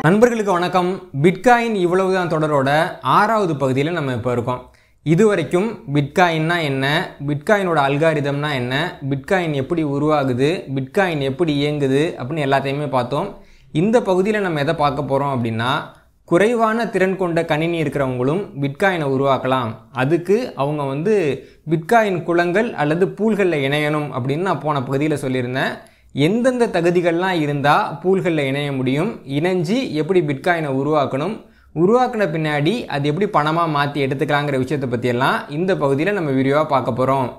நண்பர்களுக்கு வணக்கம் பிட்காயின் இவ்வளவுதான் தொடரோட ஆறாவது பகுதியில் நம்ம இப்போ இருக்கோம் இது வரைக்கும் பிட்காயின்னா என்ன பிட்காயினோட அல்காரிதம்னா என்ன பிட்காயின் எப்படி உருவாகுது பிட்காயின் எப்படி இயங்குது அப்படின்னு எல்லாத்தையுமே பார்த்தோம் இந்த பகுதியில் நம்ம எதை பார்க்க போகிறோம் அப்படின்னா குறைவான திறன் கொண்ட கணினி இருக்கிறவங்களும் பிட்காயினை உருவாக்கலாம் அதுக்கு அவங்க வந்து பிட்காயின் குளங்கள் அல்லது பூல்களில் இணையணும் அப்படின்னு நான் போன பகுதியில் சொல்லியிருந்தேன் எந்தெந்த தகுதிகள்லாம் இருந்தால் பூல்களில் இணைய முடியும் இணைஞ்சு எப்படி பிட்காயினை உருவாக்கணும் உருவாக்கின பின்னாடி அது எப்படி பணமாக மாற்றி எடுத்துக்கலாங்கிற விஷயத்தை பற்றியெல்லாம் இந்த பகுதியில் நம்ம வீடியோவாக பார்க்க போகிறோம்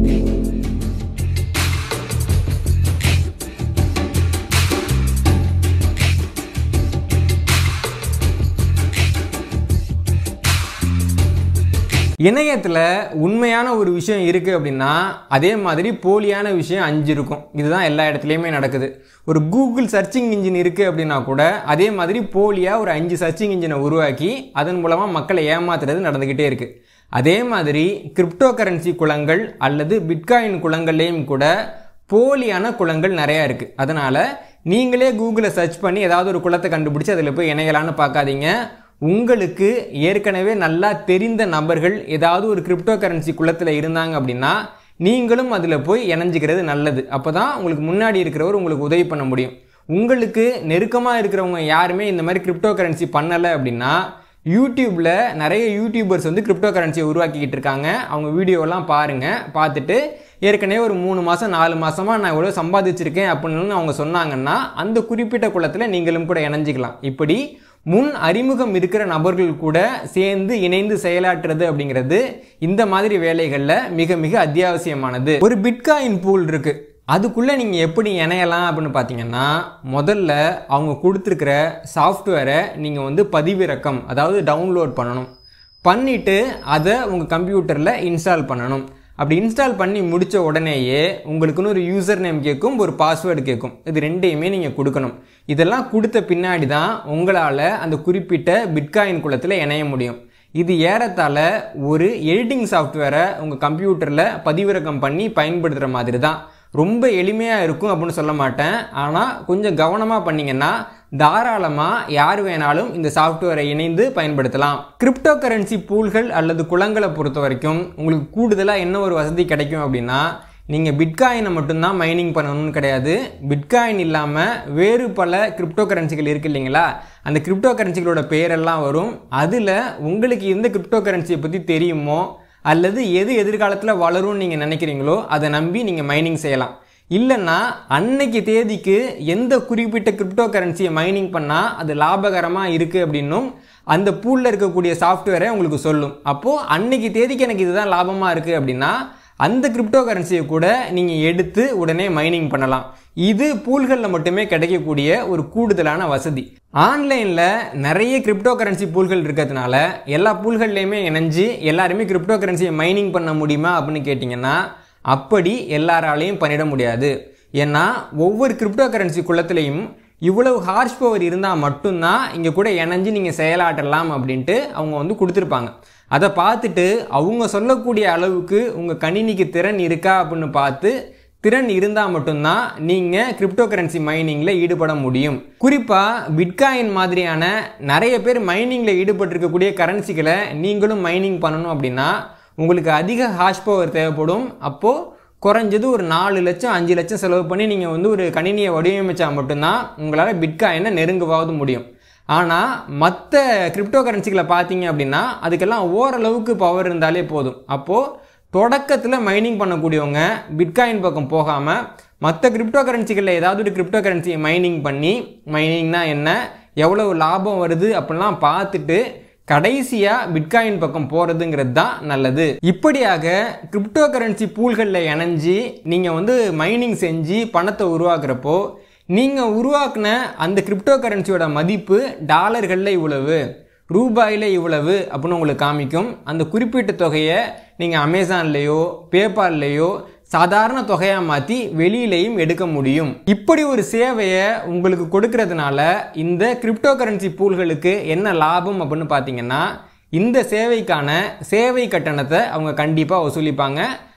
இணையத்தில் உண்மையான ஒரு விஷயம் இருக்குது அப்படின்னா அதே மாதிரி போலியான விஷயம் அஞ்சு இருக்கும் இதுதான் எல்லா இடத்துலையுமே நடக்குது ஒரு கூகுள் சர்ச்சிங் இன்ஜின் இருக்குது அப்படின்னா கூட அதே மாதிரி போலியாக ஒரு அஞ்சு சர்ச்சிங் இன்ஜினை உருவாக்கி அதன் மூலமாக மக்களை ஏமாத்துறது நடந்துக்கிட்டே இருக்குது அதே மாதிரி கிரிப்டோ கரன்சி குளங்கள் அல்லது பிட்காயின் குளங்கள்லேயும் கூட போலியான குளங்கள் நிறையா இருக்குது அதனால் நீங்களே கூகுளில் சர்ச் பண்ணி ஏதாவது ஒரு குளத்தை கண்டுபிடிச்சி அதில் போய் இணையலான்னு பார்க்காதீங்க உங்களுக்கு ஏற்கனவே நல்லா தெரிந்த நபர்கள் ஏதாவது ஒரு கிரிப்டோ கரன்சி குளத்தில் இருந்தாங்க அப்படின்னா நீங்களும் அதில் போய் இணைஞ்சிக்கிறது நல்லது அப்போ தான் உங்களுக்கு முன்னாடி இருக்கிறவர் உங்களுக்கு உதவி பண்ண முடியும் உங்களுக்கு நெருக்கமாக இருக்கிறவங்க யாருமே இந்த மாதிரி கிரிப்டோ கரன்சி பண்ணலை அப்படின்னா யூடியூப்பில் நிறைய யூடியூபர்ஸ் வந்து கிரிப்டோ கரன்சியை உருவாக்கிக்கிட்டு இருக்காங்க அவங்க வீடியோலாம் பாருங்கள் பார்த்துட்டு ஏற்கனவே ஒரு மூணு மாதம் நாலு மாதமாக நான் இவ்வளோ சம்பாதிச்சிருக்கேன் அப்படின்னு அவங்க சொன்னாங்கன்னா அந்த குறிப்பிட்ட குளத்தில் நீங்களும் கூட இணைஞ்சிக்கலாம் இப்படி முன் அறிமுகம் இருக்கிற நபர்கள் கூட சேர்ந்து இணைந்து செயலாற்றுறது அப்படிங்கிறது இந்த மாதிரி வேலைகளில் மிக மிக அத்தியாவசியமானது ஒரு பிட்காயின் பூல் இருக்கு அதுக்குள்ளே நீங்கள் எப்படி இணையலாம் அப்படின்னு பார்த்தீங்கன்னா முதல்ல அவங்க கொடுத்துருக்கிற சாஃப்ட்வேரை நீங்கள் வந்து பதிவிறக்கம் அதாவது டவுன்லோட் பண்ணணும் பண்ணிவிட்டு அதை உங்கள் கம்ப்யூட்டரில் இன்ஸ்டால் பண்ணணும் அப்படி இன்ஸ்டால் பண்ணி முடித்த உடனேயே உங்களுக்குன்னு ஒரு யூசர் நேம் கேட்கும் ஒரு பாஸ்வேர்டு கேட்கும் இது ரெண்டையுமே நீங்கள் கொடுக்கணும் இதெல்லாம் கொடுத்த பின்னாடி தான் உங்களால் அந்த குறிப்பிட்ட பிட்காயின் குளத்தில் இணைய முடியும் இது ஏறத்தாழ ஒரு எடிட்டிங் சாஃப்ட்வேரை உங்கள் கம்ப்யூட்டரில் பதிவிறக்கம் பண்ணி பயன்படுத்துகிற மாதிரி தான் ரொம்ப எளிமையாக இருக்கும் அப்படின்னு சொல்ல மாட்டேன் ஆனால் கொஞ்சம் கவனமாக பண்ணிங்கன்னா தாராளமாக யார் வேணாலும் இந்த சாஃப்ட்வேரை இணைந்து பயன்படுத்தலாம் கிரிப்டோ கரன்சி பூல்கள் அல்லது குளங்களை பொறுத்த வரைக்கும் உங்களுக்கு கூடுதலாக என்ன ஒரு வசதி கிடைக்கும் அப்படின்னா நீங்கள் பிட்காயினை மட்டும்தான் மைனிங் பண்ணணும்னு கிடையாது பிட்காயின் இல்லாமல் வேறு பல கிரிப்டோ கரன்சிகள் இருக்கு இல்லைங்களா அந்த கிரிப்டோ கரன்சிகளோட பெயரெல்லாம் வரும் அதில் உங்களுக்கு எந்த கிரிப்டோ கரன்சியை பற்றி தெரியுமோ அல்லது எது எதிர்காலத்தில் வளரும்னு நீங்கள் நினைக்கிறீங்களோ அதை நம்பி நீங்கள் மைனிங் செய்யலாம் இல்லைன்னா அன்னைக்கு தேதிக்கு எந்த குறிப்பிட்ட கிரிப்டோ கரன்சியை மைனிங் பண்ணால் அது லாபகரமாக இருக்குது அப்படின்னும் அந்த பூலில் இருக்கக்கூடிய சாஃப்ட்வேரை உங்களுக்கு சொல்லும் அப்போது அன்னைக்கு தேதிக்கு எனக்கு இதுதான் லாபமாக இருக்குது அப்படின்னா அந்த கிரிப்டோ கரன்சியை கூட நீங்கள் எடுத்து உடனே மைனிங் பண்ணலாம் இது பூல்களில் மட்டுமே கிடைக்கக்கூடிய ஒரு கூடுதலான வசதி ஆன்லைனில் நிறைய கிரிப்டோ கரன்சி பூல்கள் இருக்கிறதுனால எல்லா பூல்கள்லையுமே இணைஞ்சு எல்லாருமே கிரிப்டோ கரன்சியை மைனிங் பண்ண முடியுமா அப்படின்னு கேட்டிங்கன்னா அப்படி எல்லாராலையும் பண்ணிட முடியாது ஏன்னா ஒவ்வொரு கிரிப்டோ கரன்சி குளத்துலையும் இவ்வளவு ஹார்ஸ் பவர் இருந்தால் மட்டும்தான் இங்கே கூட இணைஞ்சு நீங்கள் செயலாற்றலாம் அப்படின்ட்டு அவங்க வந்து கொடுத்துருப்பாங்க அதை பார்த்துட்டு அவங்க சொல்லக்கூடிய அளவுக்கு உங்கள் கணினிக்கு திறன் இருக்கா அப்படின்னு பார்த்து திறன் இருந்தால் மட்டும்தான் நீங்கள் கிரிப்டோ கரன்சி மைனிங்கில் ஈடுபட முடியும் குறிப்பாக பிட்காயின் மாதிரியான நிறைய பேர் மைனிங்கில் ஈடுபட்டிருக்கக்கூடிய கரன்சிகளை நீங்களும் மைனிங் பண்ணணும் அப்படின்னா உங்களுக்கு அதிக ஹாஷ் பவர் தேவைப்படும் அப்போது குறைஞ்சது ஒரு நாலு லட்சம் அஞ்சு லட்சம் செலவு பண்ணி நீங்கள் வந்து ஒரு கணினியை வடிவமைச்சா மட்டும்தான் உங்களால் பிட்காயினை நெருங்கவாவது முடியும் ஆனால் மற்ற கிரிப்டோ கரன்சிகளை பார்த்தீங்க அப்படின்னா அதுக்கெல்லாம் ஓரளவுக்கு பவர் இருந்தாலே போதும் அப்போது தொடக்கத்தில் மைனிங் பண்ணக்கூடியவங்க பிட்காயின் பக்கம் போகாமல் மற்ற கிரிப்டோ கரன்சிகளில் ஏதாவது ஒரு கிரிப்டோ கரன்சியை மைனிங் பண்ணி மைனிங்னா என்ன எவ்வளவு லாபம் வருது அப்படிலாம் பார்த்துட்டு கடைசியாக பிட்காயின் பக்கம் போகிறதுங்கிறது தான் நல்லது இப்படியாக கிரிப்டோ கரன்சி பூல்களில் இணைஞ்சி நீங்கள் வந்து மைனிங் செஞ்சு பணத்தை உருவாக்குறப்போ நீங்கள் உருவாக்குன அந்த கிரிப்டோ கரன்சியோட மதிப்பு டாலர்களில் இவ்வளவு ரூபாயில் இவ்வளவு அப்படின்னு உங்களுக்கு காமிக்கும் அந்த குறிப்பிட்ட தொகையை நீங்கள் அமேசான்லேயோ பேபால்லையோ சாதாரண தொகையாக மாற்றி வெளியிலையும் எடுக்க முடியும் இப்படி ஒரு சேவையை உங்களுக்கு கொடுக்கறதுனால இந்த கிரிப்டோ கரன்சி பூல்களுக்கு என்ன லாபம் அப்படின்னு பார்த்தீங்கன்னா இந்த சேவைக்கான சேவை கட்டணத்தை அவங்க கண்டிப்பாக வசூலிப்பாங்க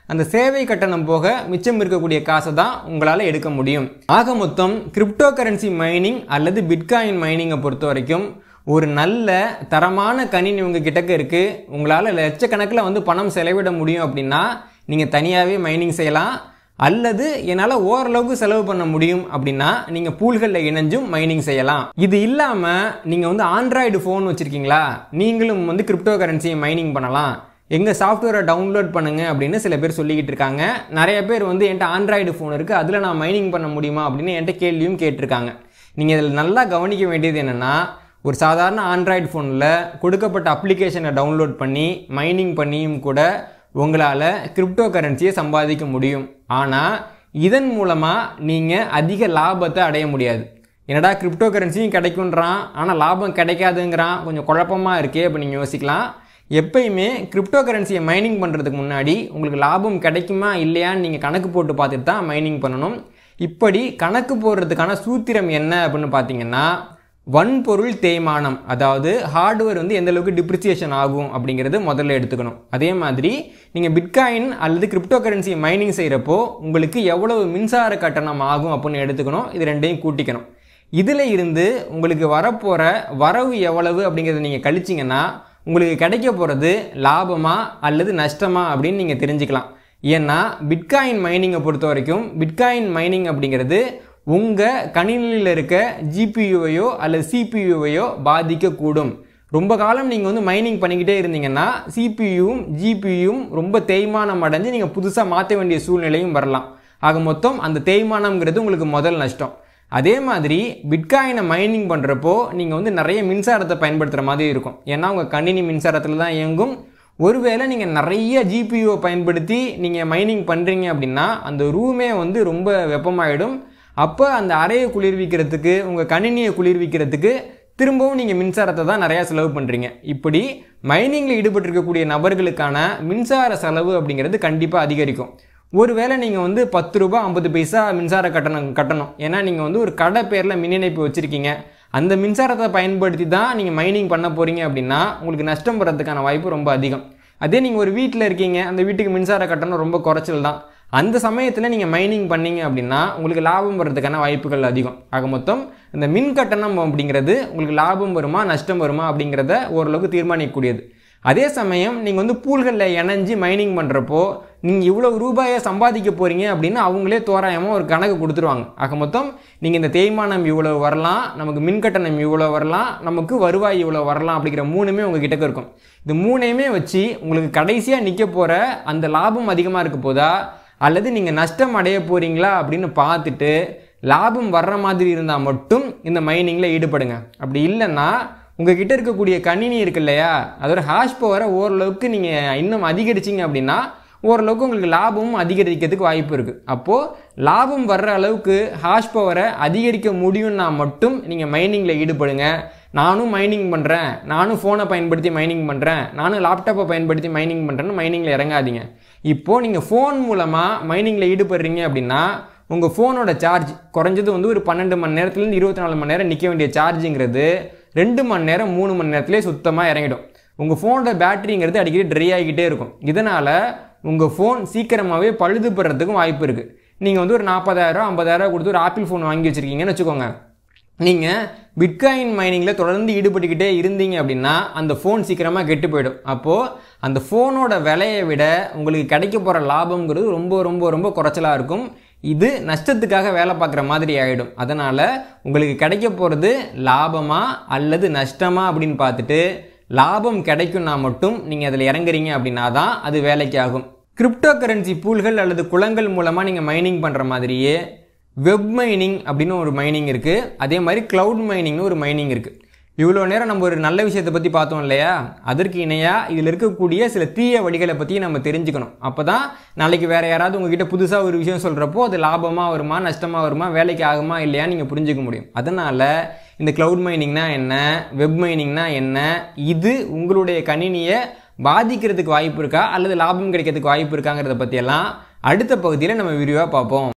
அந்த சேவை கட்டணம் போக மிச்சம் இருக்கக்கூடிய காசை தான் உங்களால் எடுக்க முடியும் ஆக மொத்தம் கிரிப்டோ கரன்சி மைனிங் அல்லது பிட்காயின் மைனிங்கை பொறுத்த வரைக்கும் ஒரு நல்ல தரமான கணினி உங்கள் கிட்டக்க இருக்குது உங்களால் லட்சக்கணக்கில் வந்து பணம் செலவிட முடியும் அப்படின்னா நீங்கள் தனியாகவே மைனிங் செய்யலாம் அல்லது என்னால் ஓரளவுக்கு செலவு பண்ண முடியும் அப்படின்னா நீங்கள் பூல்களில் இணைஞ்சும் மைனிங் செய்யலாம் இது இல்லாமல் நீங்கள் வந்து ஆண்ட்ராய்டு ஃபோன் வச்சுருக்கீங்களா நீங்களும் வந்து கிரிப்டோ கரன்சியை மைனிங் பண்ணலாம் எங்கள் சாஃப்ட்வேரை டவுன்லோட் பண்ணுங்க அப்படின்னு சில பேர் சொல்லிக்கிட்டு இருக்காங்க நிறைய பேர் வந்து என்கிட்ட ஆண்ட்ராய்டு ஃபோன் இருக்குது அதில் நான் மைனிங் பண்ண முடியுமா அப்படின்னு என்கிட்ட கேள்வியும் கேட்டிருக்காங்க நீங்கள் இதில் நல்லா கவனிக்க வேண்டியது என்னென்னா ஒரு சாதாரண ஆண்ட்ராய்டு ஃபோனில் கொடுக்கப்பட்ட அப்ளிகேஷனை டவுன்லோட் பண்ணி மைனிங் பண்ணியும் கூட உங்களால் கிரிப்டோ கரன்சியை சம்பாதிக்க முடியும் ஆனால் இதன் மூலமாக நீங்கள் அதிக லாபத்தை அடைய முடியாது என்னடா கிரிப்டோ கரன்சியும் கிடைக்குன்றான் ஆனால் லாபம் கிடைக்காதுங்கிறான் கொஞ்சம் குழப்பமாக இருக்கே அப்போ நீங்கள் யோசிக்கலாம் எப்பயுமே கிரிப்டோ கரன்சியை மைனிங் பண்ணுறதுக்கு முன்னாடி உங்களுக்கு லாபம் கிடைக்குமா இல்லையான்னு நீங்கள் கணக்கு போட்டு பார்த்துட்டு தான் மைனிங் பண்ணணும் இப்படி கணக்கு போடுறதுக்கான சூத்திரம் என்ன அப்படின்னு பார்த்தீங்கன்னா வன்பொருள் தேய்மானம் அதாவது ஹார்ட்வேர் வந்து எந்த அளவுக்கு டிப்ரிசியேஷன் ஆகும் அப்படிங்கிறது முதல்ல எடுத்துக்கணும் அதே மாதிரி நீங்கள் பிட்காயின் அல்லது கிரிப்டோ கரன்சி மைனிங் செய்கிறப்போ உங்களுக்கு எவ்வளவு மின்சார கட்டணம் ஆகும் அப்படின்னு எடுத்துக்கணும் இது ரெண்டையும் கூட்டிக்கணும் இதில் இருந்து உங்களுக்கு வரப்போகிற வரவு எவ்வளவு அப்படிங்கிறத நீங்கள் கழிச்சிங்கன்னா உங்களுக்கு கிடைக்க போகிறது லாபமா அல்லது நஷ்டமா அப்படின்னு நீங்கள் தெரிஞ்சுக்கலாம் ஏன்னா பிட்காயின் மைனிங்கை பொறுத்த வரைக்கும் பிட்காயின் மைனிங் அப்படிங்கிறது உங்கள் கணினியில் இருக்க ஜிபியூவையோ அல்லது சிபியூவையோ பாதிக்கக்கூடும் ரொம்ப காலம் நீங்கள் வந்து மைனிங் பண்ணிக்கிட்டே இருந்தீங்கன்னா சிபியும் ஜிபியும் ரொம்ப தேய்மானம் அடைஞ்சு நீங்கள் புதுசாக மாற்ற வேண்டிய சூழ்நிலையும் வரலாம் ஆக மொத்தம் அந்த தேய்மானம்ங்கிறது உங்களுக்கு முதல் நஷ்டம் அதே மாதிரி பிட்காயினை மைனிங் பண்ணுறப்போ நீங்கள் வந்து நிறைய மின்சாரத்தை பயன்படுத்துகிற மாதிரி இருக்கும் ஏன்னா உங்கள் கணினி மின்சாரத்தில் தான் இயங்கும் ஒருவேளை நீங்கள் நிறைய ஜிபியூவை பயன்படுத்தி நீங்கள் மைனிங் பண்ணுறீங்க அப்படின்னா அந்த ரூமே வந்து ரொம்ப வெப்பமாயிடும் அப்போ அந்த அறையை குளிர்விக்கிறதுக்கு உங்கள் கணினியை குளிர்விக்கிறதுக்கு திரும்பவும் நீங்கள் மின்சாரத்தை தான் நிறையா செலவு பண்ணுறீங்க இப்படி மைனிங்கில் ஈடுபட்டிருக்கக்கூடிய நபர்களுக்கான மின்சார செலவு அப்படிங்கிறது கண்டிப்பாக அதிகரிக்கும் ஒருவேளை நீங்கள் வந்து பத்து ரூபா ஐம்பது பைசா மின்சார கட்டணம் கட்டணும் ஏன்னா நீங்கள் வந்து ஒரு கடை பேரில் மின் இணைப்பு வச்சுருக்கீங்க அந்த மின்சாரத்தை பயன்படுத்தி தான் நீங்கள் மைனிங் பண்ண போகிறீங்க அப்படின்னா உங்களுக்கு நஷ்டம் வர்றதுக்கான வாய்ப்பு ரொம்ப அதிகம் அதே நீங்கள் ஒரு வீட்டில் இருக்கீங்க அந்த வீட்டுக்கு மின்சார கட்டணம் ரொம்ப குறைச்சல் தான் அந்த சமயத்தில் நீங்கள் மைனிங் பண்ணீங்க அப்படின்னா உங்களுக்கு லாபம் வர்றதுக்கான வாய்ப்புகள் அதிகம் ஆக மொத்தம் இந்த மின் கட்டணம் அப்படிங்கிறது உங்களுக்கு லாபம் வருமா நஷ்டம் வருமா அப்படிங்கிறத ஓரளவுக்கு தீர்மானிக்கக்கூடியது அதே சமயம் நீங்கள் வந்து பூல்களில் இணைஞ்சு மைனிங் பண்ணுறப்போ நீங்கள் இவ்வளோ ரூபாயை சம்பாதிக்க போகிறீங்க அப்படின்னு அவங்களே தோராயமாக ஒரு கணக்கு கொடுத்துருவாங்க ஆக மொத்தம் நீங்கள் இந்த தேய்மானம் இவ்வளோ வரலாம் நமக்கு மின் கட்டணம் இவ்வளோ வரலாம் நமக்கு வருவாய் இவ்வளோ வரலாம் அப்படிங்கிற மூணுமே உங்கள் கிட்டக்க இருக்கும் இது மூணையுமே வச்சு உங்களுக்கு கடைசியாக நிற்க போகிற அந்த லாபம் அதிகமாக இருக்க போதா அல்லது நீங்கள் நஷ்டம் அடைய போகிறீங்களா அப்படின்னு பார்த்துட்டு லாபம் வர்ற மாதிரி இருந்தால் மட்டும் இந்த மைனிங்கில் ஈடுபடுங்க அப்படி இல்லைன்னா உங்ககிட்ட இருக்கக்கூடிய கணினி இருக்கு இல்லையா அதோட ஹாஷ் பவரை ஓரளவுக்கு நீங்கள் இன்னும் அதிகரிச்சிங்க அப்படின்னா ஓரளவுக்கு உங்களுக்கு லாபமும் அதிகரிக்கிறதுக்கு வாய்ப்பு இருக்குது அப்போது லாபம் வர்ற அளவுக்கு ஹாஷ் பவரை அதிகரிக்க முடியும்னா மட்டும் நீங்கள் மைனிங்கில் ஈடுபடுங்க நானும் மைனிங் பண்ணுறேன் நானும் ஃபோனை பயன்படுத்தி மைனிங் பண்ணுறேன் நானும் லேப்டாப்பை பயன்படுத்தி மைனிங் பண்ணுறேன்னு மைனிங்கில் இறங்காதீங்க இப்போது நீங்கள் ஃபோன் மூலமாக மைனிங்கில் ஈடுபடுறீங்க அப்படின்னா உங்கள் ஃபோனோட சார்ஜ் குறைஞ்சது வந்து ஒரு பன்னெண்டு மணி நேரத்துலேருந்து இருபத்தி நாலு மணி நேரம் நிற்க வேண்டிய சார்ஜுங்கிறது ரெண்டு மணி நேரம் மூணு மணி நேரத்துலேயே சுத்தமாக இறங்கிடும் உங்கள் ஃபோனோட பேட்டரிங்கிறது அடிக்கடி ட்ரை ஆகிக்கிட்டே இருக்கும் இதனால் உங்கள் ஃபோன் சீக்கிரமாகவே பழுதுபடுறதுக்கும் வாய்ப்பு இருக்குது நீங்கள் வந்து ஒரு நாற்பதாயிரம் ஐம்பதாயிரம் கொடுத்து ஒரு ஆப்பிள் ஃபோன் வாங்கி வச்சுருக்கீங்கன்னு வச்சுக்கோங்க நீங்கள் பிட்காயின் மைனிங்கில் தொடர்ந்து ஈடுபட்டுக்கிட்டே இருந்தீங்க அப்படின்னா அந்த ஃபோன் சீக்கிரமாக கெட்டு போயிடும் அப்போது அந்த ஃபோனோட விலையை விட உங்களுக்கு கிடைக்க போகிற லாபம்ங்கிறது ரொம்ப ரொம்ப ரொம்ப குறைச்சலாக இருக்கும் இது நஷ்டத்துக்காக வேலை பார்க்குற மாதிரி ஆகிடும் அதனால் உங்களுக்கு கிடைக்க போகிறது லாபமா அல்லது நஷ்டமா அப்படின்னு பார்த்துட்டு லாபம் கிடைக்கும்னா மட்டும் நீங்கள் அதில் இறங்குறீங்க அப்படின்னா தான் அது வேலைக்கு ஆகும் கிரிப்டோ கரன்சி பூல்கள் அல்லது குளங்கள் மூலமாக நீங்கள் மைனிங் பண்ணுற மாதிரியே வெப் மைனிங் அப்படின்னு ஒரு மைனிங் இருக்குது அதே மாதிரி க்ளவுட் மைனிங்னு ஒரு மைனிங் இருக்குது இவ்வளோ நேரம் நம்ம ஒரு நல்ல விஷயத்தை பற்றி பார்த்தோம் இல்லையா அதற்கு இணையாக இதில் இருக்கக்கூடிய சில தீய வழிகளை பற்றி நம்ம தெரிஞ்சுக்கணும் அப்போ தான் நாளைக்கு வேறு யாராவது உங்ககிட்ட புதுசாக ஒரு விஷயம் சொல்கிறப்போ அது லாபமாக வருமா நஷ்டமாக வருமா வேலைக்கு ஆகுமா இல்லையா நீங்கள் புரிஞ்சுக்க முடியும் அதனால் இந்த க்ளவுட் மைனிங்னா என்ன வெப் மைனிங்னா என்ன இது உங்களுடைய கணினியை பாதிக்கிறதுக்கு வாய்ப்பு இருக்கா அல்லது லாபம் கிடைக்கிறதுக்கு வாய்ப்பு இருக்காங்கிறத பற்றியெல்லாம் அடுத்த பகுதியில் நம்ம விரிவாக பார்ப்போம்